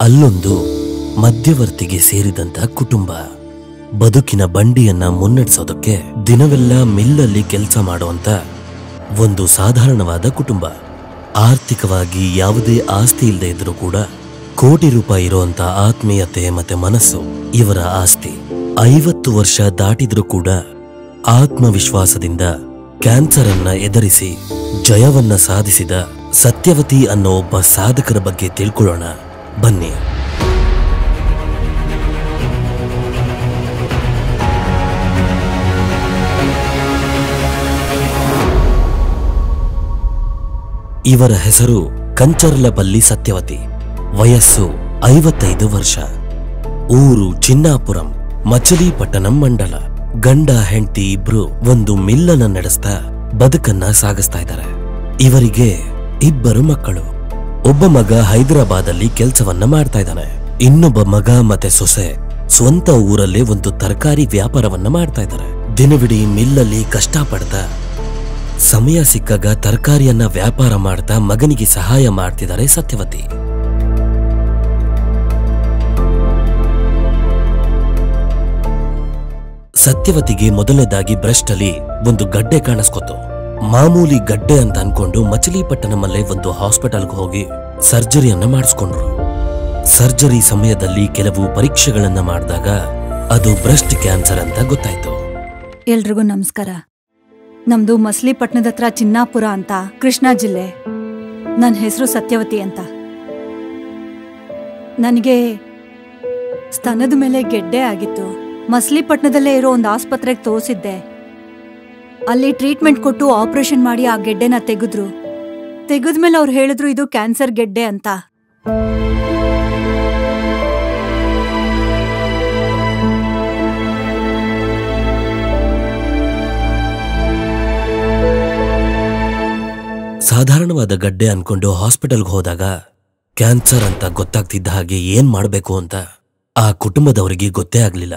ಅಲ್ಲೊಂದು ಮಧ್ಯವರ್ತಿಗೆ ಸೇರಿದಂತ ಕುಟುಂಬ ಬದುಕಿನ ಬಂಡಿಯನ್ನ ಮುನ್ನಡೆಸೋದಕ್ಕೆ ದಿನವೆಲ್ಲ ಮಿಲ್ಲಲ್ಲಿ ಕೆಲಸ ಮಾಡುವಂತ ಒಂದು ಸಾಧಾರಣವಾದ ಕುಟುಂಬ ಆರ್ಥಿಕವಾಗಿ ಯಾವುದೇ ಆಸ್ತಿ ಇಲ್ಲದೆ ಇದ್ರೂ ಕೂಡ ಕೋಟಿ ರೂಪಾಯಿ ಇರುವಂತ ಆತ್ಮೀಯತೆ ಮತ್ತೆ ಮನಸ್ಸು ಇವರ ಆಸ್ತಿ ಐವತ್ತು ವರ್ಷ ದಾಟಿದ್ರೂ ಕೂಡ ಆತ್ಮವಿಶ್ವಾಸದಿಂದ ಕ್ಯಾನ್ಸರ್ ಅನ್ನ ಎದುರಿಸಿ ಜಯವನ್ನ ಸಾಧಿಸಿದ ಸತ್ಯವತಿ ಅನ್ನೋ ಒಬ್ಬ ಸಾಧಕರ ಬಗ್ಗೆ ತಿಳ್ಕೊಳ್ಳೋಣ ಬನ್ನಿ ಇವರ ಹೆಸರು ಕಂಚರ್ಲಪಲ್ಲಿ ಸತ್ಯವತಿ ವಯಸ್ಸು ಐವತ್ತೈದು ವರ್ಷ ಊರು ಚಿನ್ನಾಪುರಂ ಮಚಲಿಪಟ್ಟಣಂ ಮಂಡಲ ಗಂಡ ಹೆಂಡತಿ ಇಬ್ರು ಒಂದು ಮಿಲ್ಲನ್ನ ನಡೆಸ್ತಾ ಬದುಕನ್ನ ಸಾಗಿಸ್ತಾ ಇದ್ದಾರೆ ಇವರಿಗೆ ಇಬ್ಬರು ಮಕ್ಕಳು ಒಬ್ಬ ಮಗ ಹೈದರಾಬಾದಲ್ಲಿ ಕೆಲಸವನ್ನ ಮಾಡ್ತಾ ಇದ್ದಾನೆ ಇನ್ನೊಬ್ಬ ಮಗ ಮತ್ತೆ ಸೊಸೆ ಸ್ವಂತ ಊರಲ್ಲೇ ಒಂದು ತರಕಾರಿ ವ್ಯಾಪಾರವನ್ನ ಮಾಡ್ತಾ ಇದ್ದಾರೆ ದಿನವಿಡೀ ಮಿಲ್ಲಲ್ಲಿ ಕಷ್ಟಪಡ್ತಾ ಸಮಯ ಸಿಕ್ಕಾಗ ತರಕಾರಿಯನ್ನ ವ್ಯಾಪಾರ ಮಾಡ್ತಾ ಮಗನಿಗೆ ಸಹಾಯ ಮಾಡ್ತಿದ್ದಾರೆ ಸತ್ಯವತಿ ಸತ್ಯವತಿಗೆ ಮೊದಲನೇದಾಗಿ ಬ್ರೆಸ್ಟ್ ಅಲ್ಲಿ ಒಂದು ಗಡ್ಡೆ ಕಾಣಿಸ್ಕೊತು ಮಾಮೂಲಿ ಗಡ್ಡೆ ಅಂತ ಅನ್ಕೊಂಡು ಮಚಲಿಪಟ್ಟಣಮಲ್ಲೇ ಒಂದು ಹಾಸ್ಪಿಟಲ್ಗೆ ಹೋಗಿ ಸರ್ಜರಿಯನ್ನ ಮಾಡಿಸ್ಕೊಂಡ್ರು ಸರ್ಜರಿ ಸಮಯದಲ್ಲಿ ಕೆಲವು ಪರೀಕ್ಷೆಗಳನ್ನ ಮಾಡಿದಾಗ ಅದು ಬ್ರೆಸ್ಟ್ ಕ್ಯಾನ್ಸರ್ ಅಂತ ಗೊತ್ತಾಯ್ತು ಎಲ್ರಿಗೂ ನಮಸ್ಕಾರ ನಮ್ದು ಮಸ್ಲಿಪಟ್ನದ ಹತ್ರ ಚಿನ್ನಾಪುರ ಅಂತ ಕೃಷ್ಣಾ ಜಿಲ್ಲೆ ನನ್ನ ಹೆಸರು ಸತ್ಯವತಿ ಅಂತ ನನಗೆ ಸ್ತನದ ಮೇಲೆ ಗೆಡ್ಡೆ ಆಗಿತ್ತು ಮಸ್ಲಿಪಟ್ನದಲ್ಲೇ ಇರೋ ಒಂದು ಆಸ್ಪತ್ರೆಗೆ ತೋರಿಸಿದ್ದೆ ಅಲ್ಲಿ ಟ್ರೀಟ್ಮೆಂಟ್ ಕೊಟ್ಟು ಆಪರೇಷನ್ ಮಾಡಿ ಆ ಗೆಡ್ಡೆನ ತೆಗೆದ್ರು ತೆಗೆದ್ಮೇಲೆ ಅವ್ರು ಹೇಳಿದ್ರು ಇದು ಕ್ಯಾನ್ಸರ್ ಗೆಡ್ಡೆ ಅಂತ ಸಾಧಾರಣವಾದ ಗಡ್ಡೆ ಅನ್ಕೊಂಡು ಹಾಸ್ಪಿಟಲ್ಗೆ ಹೋದಾಗ ಕ್ಯಾನ್ಸರ್ ಅಂತ ಗೊತ್ತಾಗ್ತಿದ್ದ ಹಾಗೆ ಏನ್ ಮಾಡ್ಬೇಕು ಅಂತ ಆ ಕುಟುಂಬದವರಿಗೆ ಗೊತ್ತೇ ಆಗ್ಲಿಲ್ಲ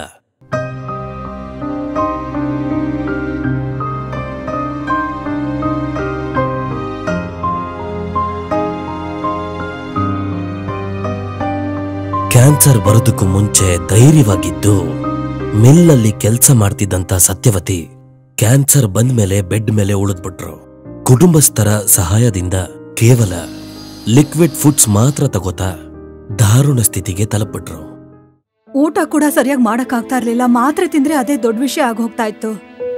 ಕ್ಯಾನ್ಸರ್ ಬರೋದಕ್ಕೂ ಮುಂಚೆ ಧೈರ್ಯವಾಗಿದ್ದು ಮಿಲ್ಲಲ್ಲಿ ಕೆಲಸ ಮಾಡ್ತಿದ್ದಂತ ಸತ್ಯವತಿ ಕ್ಯಾನ್ಸರ್ ಬಂದ್ಮೇಲೆ ಬೆಡ್ ಮೇಲೆ ಉಳಿದ್ಬಿಟ್ರು ಕುಟುಂಬಸ್ಥರ ಸಹಾಯದಿಂದ ಕೇವಲ ಲಿಕ್ವಿಡ್ ಫುಡ್ಸ್ ಮಾತ್ರ ತಗೋತಾ ದಾರುಣ ಸ್ಥಿತಿಗೆ ತಲುಪಿಟ್ರು ಊಟ ಕೂಡ ಸರಿಯಾಗಿ ಮಾಡಕ್ಕಾಗ್ತಾ ಇರ್ಲಿಲ್ಲ ಮಾತ್ರೆ ತಿಂದ್ರೆ ಅದೇ ದೊಡ್ಡ ವಿಷಯ ಆಗೋಗ್ತಾ ಇತ್ತು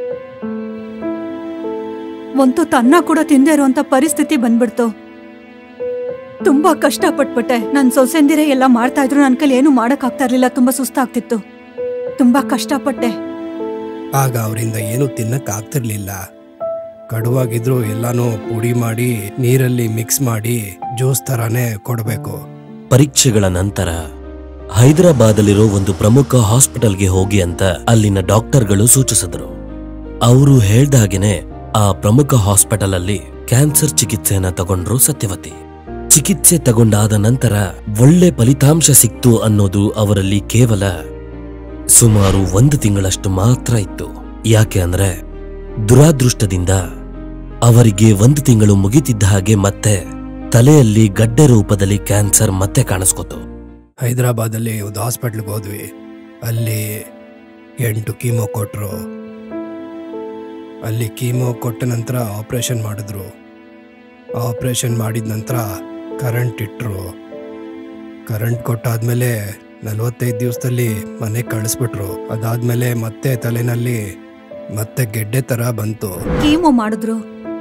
ಒಂದು ತನ್ನ ಕೂಡ ತಿಂದೇ ಇರುವಂತ ಪರಿಸ್ಥಿತಿ ಬಂದ್ಬಿಡ್ತು ತುಂಬಾ ಕಷ್ಟಪಟ್ಬಿಟ್ಟೆ ನನ್ ಸೊಸೆಂದಿರೇ ಎಲ್ಲ ಮಾಡ್ತಾ ಇದ್ರು ನನ್ ಕೈಲಿ ಏನು ಮಾಡಕ್ಕಾಗ್ತಾ ಇರ್ಲಿಲ್ಲ ತುಂಬಾ ಸುಸ್ತಾಗ್ತಿತ್ತು ತುಂಬಾ ಕಷ್ಟಪಟ್ಟೆ ಆಗ ಅವರಿಂದ ಏನು ತಿನ್ನಕ್ ಆಗ್ತಿರ್ಲಿಲ್ಲ ಕಡುವಾಗಿದ್ರು ಎಲ್ಲಾನು ಪುಡಿ ಮಾಡಿ ನೀರಲ್ಲಿ ಮಿಕ್ಸ್ ಮಾಡಿ ಜ್ಯೂಸ್ ತರಾನೇ ಕೊಡಬೇಕು ಪರೀಕ್ಷೆಗಳ ನಂತರ ಹೈದರಾಬಾದಲ್ಲಿರೋ ಒಂದು ಪ್ರಮುಖ ಹಾಸ್ಪಿಟಲ್ಗೆ ಹೋಗಿ ಅಂತ ಅಲ್ಲಿನ ಡಾಕ್ಟರ್ಗಳು ಸೂಚಿಸಿದ್ರು ಅವರು ಹೇಳ್ದಾಗೆನೆ ಆ ಪ್ರಮುಖ ಹಾಸ್ಪಿಟಲ್ ಅಲ್ಲಿ ಕ್ಯಾನ್ಸರ್ ಚಿಕಿತ್ಸೆಯನ್ನ ತಗೊಂಡ್ರು ಸತ್ಯವತಿ ಚಿಕಿತ್ಸೆ ತಗೊಂಡಾದ ನಂತರ ಒಳ್ಳೆ ಫಲಿತಾಂಶ ಸಿಕ್ತು ಅನ್ನೋದು ಅವರಲ್ಲಿ ಕೇವಲ ಸುಮಾರು ಒಂದು ತಿಂಗಳಷ್ಟು ಮಾತ್ರ ಇತ್ತು ಯಾಕೆ ಅಂದ್ರೆ ದುರಾದೃಷ್ಟದಿಂದ ಅವರಿಗೆ ಒಂದು ತಿಂಗಳು ಮುಗಿತಿದ್ದ ಹಾಗೆ ಮತ್ತೆ ತಲೆಯಲ್ಲಿ ಗಡ್ಡೆ ರೂಪದಲ್ಲಿ ಕ್ಯಾನ್ಸರ್ ಮತ್ತೆ ಕಾಣಿಸ್ಕೊತು ಹೈದರಾಬಾದಲ್ಲಿ ಒಂದು ಹಾಸ್ಪಿಟ್ಲ್ಗೆ ಹೋದ್ವಿ ಅಲ್ಲಿ ಎಂಟು ಕೀಮೋ ಕೊಟ್ಟರು ಅಲ್ಲಿ ಕೀಮೋ ಕೊಟ್ಟ ನಂತರ ಆಪ್ರೇಷನ್ ಮಾಡಿದ್ರು ಆಪ್ರೇಷನ್ ಮಾಡಿದ ನಂತರ ಕರೆಂಟ್ ಇಟ್ಟರು ಕರೆಂಟ್ ಕೊಟ್ಟಾದ್ಮೇಲೆ ನಲವತ್ತೈದು ದಿವಸದಲ್ಲಿ ಮನೆಗೆ ಕಳಿಸ್ಬಿಟ್ರು ಅದಾದ್ಮೇಲೆ ಮತ್ತೆ ತಲೆನಲ್ಲಿ ಮತ್ತೆ ಗೆಡ್ಡೆ ಥರ ಬಂತು ಕೀಮೋ ಮಾಡಿದ್ರು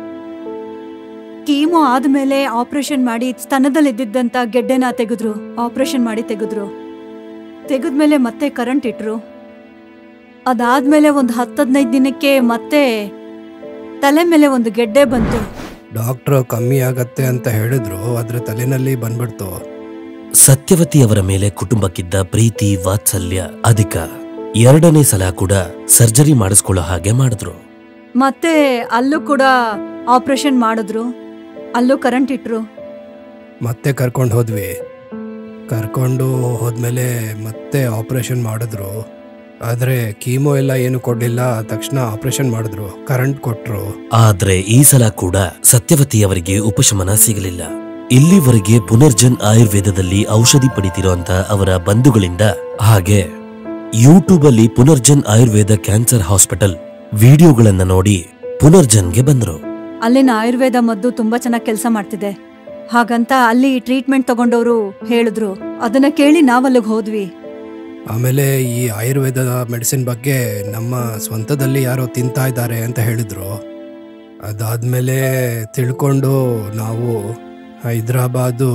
ಕೀಮೋ ಆದ್ಮೇಲೆ ಆಪರೇಷನ್ ಮಾಡಿ ಸ್ತನದಲ್ಲಿ ಇದ್ದಿದ್ದಂತ ಗೆಡ್ಡೆನ ತೆಗೆದ್ರು ಆಪರೇಷನ್ ಮಾಡಿ ತೆಗೆದ್ರು ತೆಗೆದ್ಮೇಲೆ ಮತ್ತೆ ಕರೆಂಟ್ ಇಟ್ರು ಅದಾದ್ಮೇಲೆ ಒಂದು ಹತ್ತದೈದು ದಿನಕ್ಕೆ ಮತ್ತೆ ತಲೆ ಮೇಲೆ ಒಂದು ಗೆಡ್ಡೆ ಬಂತು ಡಾಕ್ಟ್ರು ಕಮ್ಮಿ ಆಗತ್ತೆ ಅಂತ ಹೇಳಿದ್ರು ಅದ್ರ ತಲೆನಲ್ಲಿ ಬಂದ್ಬಿಡ್ತು ಸತ್ಯವತಿ ಅವರ ಮೇಲೆ ಕುಟುಂಬಕ್ಕಿದ್ದ ಪ್ರೀತಿ ವಾತ್ಸಲ್ಯ ಅಧಿಕ ಎರಡನೇ ಸಲ ಕೂಡ ಸರ್ಜರಿ ಮಾಡಿಸ್ಕೊಳ್ಳೋ ಹಾಗೆ ಮಾಡಿದ್ರು ಮತ್ತೆ ಅಲ್ಲೂ ಕೂಡ ಆಪರೇಷನ್ ಮಾಡಿದ್ರು ಅಲ್ಲೂ ಕರೆಂಟ್ ಇಟ್ರು ಮತ್ತೆ ಕರ್ಕೊಂಡು ಹೋದ್ವಿ ಕರ್ಕೊಂಡು ಹೋದ್ಮೇಲೆ ಮತ್ತೆ ಆಪರೇಷನ್ ಮಾಡಿದ್ರು ಆದರೆ ಕೀಮೋ ಎಲ್ಲ ಏನು ಕೊಡಲಿಲ್ಲ ತಕ್ಷಣ ಆಪರೇಷನ್ ಮಾಡಿದ್ರು ಕರೆಂಟ್ ಕೊಟ್ಟರು ಆದ್ರೆ ಈ ಸಲ ಕೂಡ ಸತ್ಯವತಿ ಅವರಿಗೆ ಉಪಶಮನ ಸಿಗಲಿಲ್ಲ ಇಲ್ಲಿವರೆಗೆ ಪುನರ್ಜನ್ ಆಯುರ್ವೇದದಲ್ಲಿ ಔಷಧಿ ಪಡಿತಿರೋಂತ ಅವರ ಬಂಧುಗಳಿಂದ ಹಾಗೆ ಯೂಟ್ಯೂಬ್ ಅಲ್ಲಿ ಪುನರ್ಜನ್ ಆಯುರ್ವೇದ ಕ್ಯಾನ್ಸರ್ ಹಾಸ್ಪಿಟಲ್ ವಿಡಿಯೋಗಳನ್ನ ನೋಡಿ ಪುನರ್ಜನ್ಗೆ ಬಂದ್ರು ಅಲ್ಲಿನ ಆಯುರ್ವೇದ ಮದ್ದು ತುಂಬಾ ಚೆನ್ನಾಗಿ ಕೆಲಸ ಮಾಡ್ತಿದೆ ಹಾಗಂತ ಅಲ್ಲಿ ಟ್ರೀಟ್ಮೆಂಟ್ ತಗೊಂಡವರು ಹೇಳಿದ್ರು ಅದನ್ನ ಕೇಳಿ ನಾವಲ್ಲಿಗೆ ಹೋದ್ವಿ ಆಮೇಲೆ ಈ ಆಯುರ್ವೇದದ ಮೆಡಿಸಿನ್ ಬಗ್ಗೆ ನಮ್ಮ ಸ್ವಂತದಲ್ಲಿ ಯಾರೋ ತಿಂತಾ ಇದ್ದಾರೆ ಅಂತ ಹೇಳಿದ್ರು ಅದಾದ್ಮೇಲೆ ತಿಳ್ಕೊಂಡು ನಾವು ಹೈದ್ರಾಬಾದು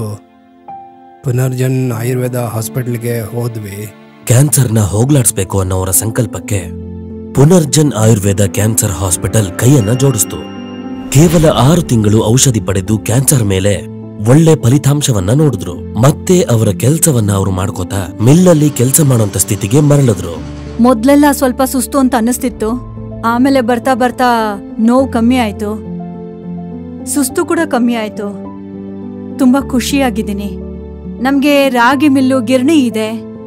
ಪುನರ್ಜನ್ ಆಯುರ್ವೇದ ಹಾಸ್ಪಿಟ್ಲ್ಗೆ ಹೋದ್ವಿ ಕ್ಯಾನ್ಸರ್ನ ಹೋಗ್ಲಾಡ್ಸ್ಬೇಕು ಅನ್ನೋರ ಸಂಕಲ್ಪಕ್ಕೆ ಪುನರ್ಜನ್ ಆಯುರ್ವೇದ ಕ್ಯಾನ್ಸರ್ ಹಾಸ್ಪಿಟಲ್ ಕೈಯನ್ನ ಜೋಡಿಸ್ತು ಕೇವಲ ಆರು ತಿಂಗಳು ಔಷಧಿ ಪಡೆದು ಕ್ಯಾನ್ಸರ್ ಮೇಲೆ ಒಳ್ಳೆ ಫಲಿತಾಂಶವನ್ನ ನೋಡಿದ್ರು ಮತ್ತೆ ಅವರ ಕೆಲಸವನ್ನ ಅವರು ಮಾಡ್ಕೋತಾ ಮಿಲ್ಲಲ್ಲಿ ಕೆಲಸ ಮಾಡೋಂತ ಸ್ಥಿತಿಗೆ ಮರಳಿದ್ರು ಮೊದ್ಲೆಲ್ಲ ಸ್ವಲ್ಪ ಸುಸ್ತು ಅಂತ ಅನ್ನಿಸ್ತಿತ್ತು ಆಮೇಲೆ ಬರ್ತಾ ಬರ್ತಾ ನೋವು ಕಮ್ಮಿ ಆಯ್ತು ಸುಸ್ತು ಕೂಡ ಕಮ್ಮಿ ಆಯ್ತು ತುಂಬಾ ಖುಷಿಯಾಗಿದ್ದೀನಿ ನಮ್ಗೆ ರಾಗಿ ಮಿಲ್ಲು ಗಿರಣಿ ಇದೆ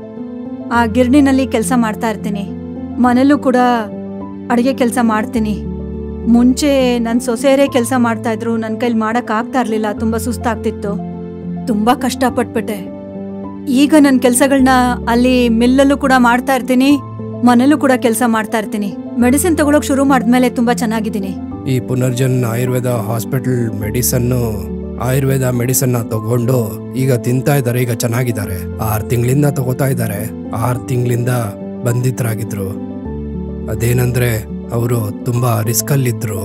ಆ ಗಿರಣಿನಲ್ಲಿ ಕೆಲಸ ಮಾಡ್ತಾ ಇರ್ತೀನಿ ಮನೇಲೂ ಕೂಡ ಅಡುಗೆ ಕೆಲಸ ಮಾಡ್ತೀನಿ ಮುಂಚೆ ನನ್ನ ಸೊಸೆಯರೇ ಕೆಲಸ ಮಾಡ್ತಾ ಇದ್ರು ನನ್ನ ಕೈಲಿ ಮಾಡಕ್ ಆಗ್ತಾ ಇರ್ಲಿಲ್ಲ ತುಂಬಾ ಸುಸ್ತಾಗ್ತಿತ್ತು ತುಂಬಾ ಕಷ್ಟಪಟ್ಬಿಟ್ಟೆ ಈಗ ನನ್ನ ಕೆಲಸಗಳನ್ನ ಅಲ್ಲಿ ಮಿಲ್ಲಲ್ಲೂ ಕೂಡ ಮಾಡ್ತಾ ಇರ್ತೀನಿ ಮನೇಲೂ ಕೂಡ ಕೆಲಸ ಮಾಡ್ತಾ ಇರ್ತೀನಿ ಮೆಡಿಸಿನ್ ತಗೊಳಕ್ ಶುರು ಮಾಡಿದ್ಮೇಲೆ ತುಂಬಾ ಚೆನ್ನಾಗಿದ್ದೀನಿ ಈ ಪುನರ್ಜನ್ ಆಯುರ್ವೇದ ಹಾಸ್ಪಿಟಲ್ ಮೆಡಿಸನ್ನು ಆಯುರ್ವೇದ ಮೆಡಿಸನ್ನ ತಗೊಂಡು ಈಗ ತಿಂತಾ ಇದ್ದಾರೆ ಈಗ ಚೆನ್ನಾಗಿದ್ದಾರೆ ಆರು ತಿಂಗಳಿಂದ ತಗೋತಾ ಇದ್ದಾರೆ ಆರು ತಿಂಗಳಿಂದ ಬಂಧಿತರಾಗಿದ್ರು ಅದೇನಂದ್ರೆ ಅವರು ತುಂಬಾ ರಿಸ್ಕಲ್ಲಿದ್ರು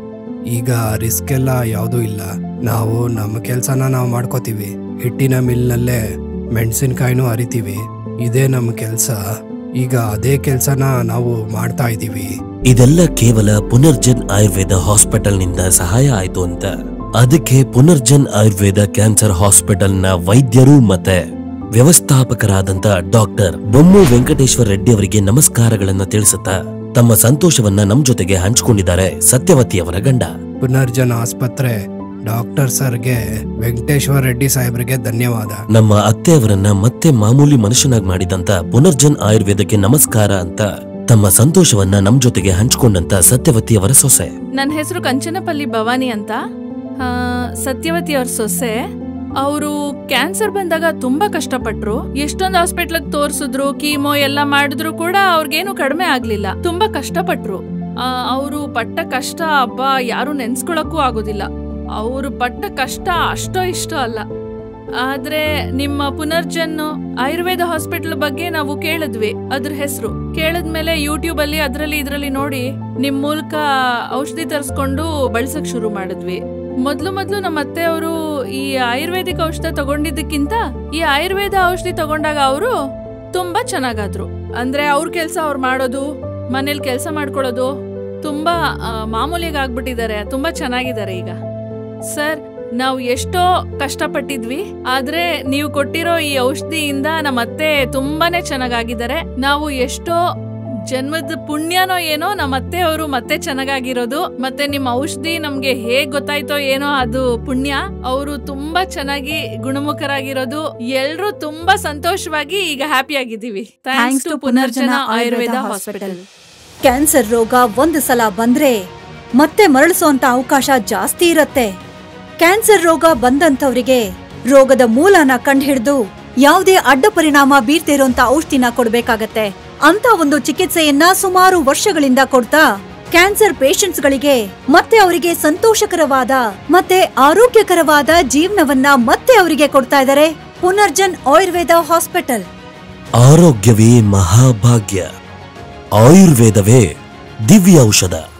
ಈಗ ರಿಸ್ಕ್ ಎಲ್ಲ ಯಾವುದೂ ಇಲ್ಲ ನಾವು ನಮ್ಮ ಕೆಲಸನ ನಾವು ಮಾಡ್ಕೋತೀವಿ ಹಿಟ್ಟಿನ ಮಿಲ್ನಲ್ಲೇ ಮೆಣಸಿನ್ಕಾಯಿನೂ ಅರಿತೀವಿ ಇದೇ ನಮ್ಮ ಕೆಲಸ ಈಗ ಅದೇ ಕೆಲಸನ ನಾವು ಮಾಡ್ತಾ ಇದ್ದೀವಿ ಇದೆಲ್ಲ ಕೇವಲ ಪುನರ್ಜನ್ ಆಯುರ್ವೇದ ಹಾಸ್ಪಿಟಲ್ನಿಂದ ಸಹಾಯ ಆಯ್ತು ಅಂತ ಅದಕ್ಕೆ ಪುನರ್ಜನ್ ಆಯುರ್ವೇದ ಕ್ಯಾನ್ಸರ್ ಹಾಸ್ಪಿಟಲ್ನ ವೈದ್ಯರು ಮತ್ತೆ ವ್ಯವಸ್ಥಾಪಕರಾದಂತ ಡಾಕ್ಟರ್ ಬೊಮ್ಮು ವೆಂಕಟೇಶ್ವರ ರೆಡ್ಡಿ ಅವರಿಗೆ ನಮಸ್ಕಾರಗಳನ್ನ ತಿಳಿಸುತ್ತಾ ತಮ್ಮ ಸಂತೋಷವನ್ನ ನಮ್ ಜೊತೆಗೆ ಹಂಚಿಕೊಂಡಿದ್ದಾರೆ ಸತ್ಯವತಿ ಅವರ ಗಂಡ ಪುನರ್ಜನ್ ಆಸ್ಪತ್ರೆ ಡಾಕ್ಟರ್ ಸರ್ಗೆ ವೆಂಕಟೇಶ್ವರ ರೆಡ್ಡಿ ಸಾಹೇಬ್ರಿಗೆ ಧನ್ಯವಾದ ನಮ್ಮ ಅತ್ತೆಯವರನ್ನ ಮತ್ತೆ ಮಾಮೂಲಿ ಮನುಷ್ಯನಾಗಿ ಮಾಡಿದಂತ ಪುನರ್ಜನ್ ಆಯುರ್ವೇದಕ್ಕೆ ನಮಸ್ಕಾರ ಅಂತ ತಮ್ಮ ಸಂತೋಷವನ್ನ ನಮ್ ಜೊತೆಗೆ ಹಂಚಿಕೊಂಡಂತ ಸತ್ಯವತಿ ಅವರ ಸೊಸೆ ನನ್ನ ಹೆಸರು ಕಂಚನಪಲ್ಲಿ ಭವಾನಿ ಅಂತ ಆ, ಸತ್ಯವತಿ ಅವ್ರ ಸೊಸೆ ಅವರು ಕ್ಯಾನ್ಸರ್ ಬಂದಾಗ ತುಂಬಾ ಕಷ್ಟಪಟ್ರು ಎಷ್ಟೊಂದು ಹಾಸ್ಪಿಟ್ಲಿಗೆ ತೋರ್ಸಿದ್ರು ಕೀಮೋ ಎಲ್ಲ ಮಾಡಿದ್ರು ಕೂಡ ಅವ್ರಿಗೇನು ಕಡಿಮೆ ಆಗ್ಲಿಲ್ಲ ತುಂಬಾ ಕಷ್ಟಪಟ್ರು ಅವರು ಪಟ್ಟ ಕಷ್ಟ ಹಬ್ಬ ಯಾರು ನೆನ್ಸ್ಕೊಳಕ್ಕೂ ಆಗೋದಿಲ್ಲ ಅವರು ಪಟ್ಟ ಕಷ್ಟ ಅಷ್ಟೋ ಇಷ್ಟೋ ಅಲ್ಲ ಆದ್ರೆ ನಿಮ್ಮ ಪುನರ್ಜನ್ ಆಯುರ್ವೇದ ಹಾಸ್ಪಿಟಲ್ ಬಗ್ಗೆ ನಾವು ಕೇಳಿದ್ವಿ ಅದ್ರ ಹೆಸರು ಕೇಳಿದ್ಮೇಲೆ ಯೂಟ್ಯೂಬ್ ಅಲ್ಲಿ ಅದ್ರಲ್ಲಿ ಇದ್ರಲ್ಲಿ ನೋಡಿ ನಿಮ್ ಮೂಲಕ ಔಷಧಿ ತರಿಸ್ಕೊಂಡು ಬಳಸಕ್ ಶುರು ಮಾಡಿದ್ವಿ ಮೊದ್ಲು ಮೊದ್ಲು ನಮ್ಮ ಅತ್ತೆಯವರು ಈ ಆಯುರ್ವೇದಿಕ್ ಔಷಧ ತಗೊಂಡಿದ್ದಕ್ಕಿಂತ ಈ ಆಯುರ್ವೇದ ಔಷಧಿ ತಗೊಂಡಾಗ ಅವರು ತುಂಬಾ ಚೆನ್ನಾಗಾದ್ರು ಅಂದ್ರೆ ಅವ್ರ ಕೆಲ್ಸ ಅವ್ರು ಮಾಡೋದು ಮನೇಲಿ ಕೆಲಸ ಮಾಡ್ಕೊಳ್ಳೋದು ತುಂಬಾ ಆ, ಮಾಮೂಲಿಯಾಗಿ ಆಗ್ಬಿಟ್ಟಿದ್ದಾರೆ ತುಂಬಾ ಚೆನ್ನಾಗಿದ್ದಾರೆ ಈಗ ಸರ್ ನಾವು ಎಷ್ಟೋ ಕಷ್ಟಪಟ್ಟಿದ್ವಿ ಆದ್ರೆ ನೀವು ಕೊಟ್ಟಿರೋ ಈ ಔಷಧಿಯಿಂದ ನಮ್ಮ ಅತ್ತೆ ತುಂಬಾನೇ ಚೆನ್ನಾಗಾಗಿದ್ದಾರೆ ನಾವು ಎಷ್ಟೋ ಜನ್ಮದ ಪುಣ್ಯನೋ ಏನೋ ನಮ್ಮ ಅತ್ತೆ ಅವರು ಮತ್ತೆ ಚೆನ್ನಾಗಿರೋದು ಮತ್ತೆ ನಿಮ್ಮ ಔಷಧಿ ನಮ್ಗೆ ಹೇಗ್ ಗೊತ್ತಾಯ್ತೋ ಏನೋ ಅದು ಪುಣ್ಯ ಅವರು ತುಂಬಾ ಚೆನ್ನಾಗಿ ಗುಣಮುಖರಾಗಿರೋದು ಎಲ್ರೂ ತುಂಬಾ ಸಂತೋಷವಾಗಿ ಈಗ ಹ್ಯಾಪಿ ಆಗಿದ್ದೀವಿ thanks to Punarjana Ayurveda hospital cancer ರೋಗ ಒಂದು ಸಲ ಬಂದ್ರೆ ಮತ್ತೆ ಮರಳಿಸೋಂತ ಅವಕಾಶ ಜಾಸ್ತಿ ಇರತ್ತೆ ಕ್ಯಾನ್ಸರ್ ರೋಗ ಬಂದಂಥವ್ರಿಗೆ ರೋಗದ ಮೂಲನ ಕಂಡುಹಿಡಿದು ಯಾವುದೇ ಅಡ್ಡ ಪರಿಣಾಮ ಬೀರ್ದೇ ಇರೋಂತ ಔಷಧಿನ ಕೊಡ್ಬೇಕಾಗತ್ತೆ ಅಂತ ಒಂದು ಚಿಕಿತ್ಸೆಯನ್ನ ಸುಮಾರು ವರ್ಷಗಳಿಂದ ಕೊಡ್ತಾ ಕ್ಯಾನ್ಸರ್ ಪೇಷಂಟ್ಸ್ಗಳಿಗೆ ಮತ್ತೆ ಅವರಿಗೆ ಸಂತೋಷಕರವಾದ ಮತ್ತೆ ಆರೋಗ್ಯಕರವಾದ ಜೀವನವನ್ನ ಮತ್ತೆ ಅವರಿಗೆ ಕೊಡ್ತಾ ಇದ್ದಾರೆ ಪುನರ್ಜನ್ ಆಯುರ್ವೇದ ಹಾಸ್ಪಿಟಲ್ ಆರೋಗ್ಯವೇ ಮಹಾಭಾಗ್ಯ ಆಯುರ್ವೇದವೇ ದಿವ್ಯ ಔಷಧ